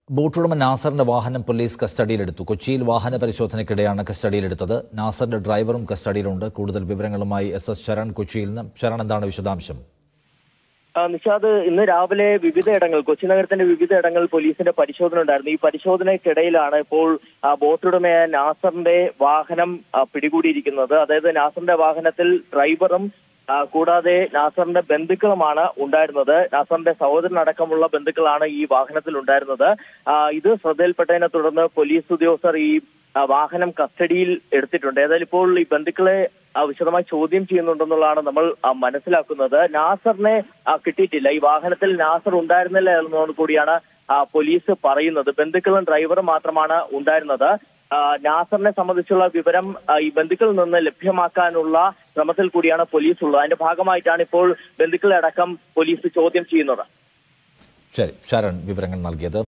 ബോട്ടുടമ നാസറിന്റെ വാഹനം പോലീസ് കസ്റ്റഡിയിലെടുത്തു കൊച്ചിയിൽ വാഹന പരിശോധനയ്ക്കിടെയാണ് കസ്റ്റഡിയിലെടുത്തത് നാസറിന്റെ ഡ്രൈവറും കസ്റ്റഡിയിലുണ്ട് കൂടുതൽ വിവരങ്ങളുമായി എസ് എസ് ശരൺ കൊച്ചിയിൽ നിന്ന് ശരൺ എന്താണ് വിശദാംശം ആ, നിഷാദ് ഇന്ന് രാവിലെ വിവിധ ഇടങ്ങൾ കൊച്ചി നഗരത്തിന്റെ വിവിധ ഇടങ്ങളിൽ പോലീസിന്റെ പരിശോധന ഉണ്ടായിരുന്നു ഈ പരിശോധനയ്ക്കിടയിലാണ് ഇപ്പോൾ ആ, ബോട്ടുടമയായ നാസറിന്റെ വാഹനം ആ, പിടികൂടിയിരിക്കുന്നത് അതായത് നാസറിന്റെ വാഹനത്തിൽ ഡ്രൈവറും ആ, കൂടാതെ നാസറിന്റെ ബന്ധുക്കളുമാണ് ഉണ്ടായിരുന്നത് നാസറിന്റെ സഹോദരനടക്കമുള്ള ബന്ധുക്കളാണ് ഈ വാഹനത്തിൽ ഉണ്ടായിരുന്നത് ആ, ഇത് ശ്രദ്ധയിൽപ്പെട്ടതിനെ തുടർന്ന് പോലീസ് ഉദ്യോഗസ്ഥർ ഈ ആ, വാഹനം കസ്റ്റഡിയിൽ എടുത്തിട്ടുണ്ട് ഏതായാലും ഇപ്പോൾ ഈ ബന്ധുക്കളെ ആ, വിശദമായി ചോദ്യം ചെയ്യുന്നുണ്ടെന്നുള്ളതാണ് നമ്മൾ ആ, മനസ്സിലാക്കുന്നത് നാസറിനെ ആ, കിട്ടിയിട്ടില്ല ഈ വാഹനത്തിൽ നാസർ ഉണ്ടായിരുന്നില്ല എന്നതോട് കൂടിയാണ് ആ, പോലീസ് പറയുന്നത് ബന്ധുക്കളും ഡ്രൈവറും മാത്രമാണ് ഉണ്ടായിരുന്നത് ആ, നാസറിനെ സംബന്ധിച്ചുള്ള വിവരം ആ, ഈ ബന്ധുക്കളിൽ നിന്ന് ലഭ്യമാക്കാനുള്ള ശ്രമത്തിൽ കൂടിയാണ് പോലീസ് ഉള്ളത് അതിന്റെ ഭാഗമായിട്ടാണ് ഇപ്പോൾ ബന്ധുക്കളെ അടക്കം പോലീസ് ചോദ്യം ചെയ്യുന്നത് ശരി ശരൺ വിവരങ്ങൾ നൽകിയത്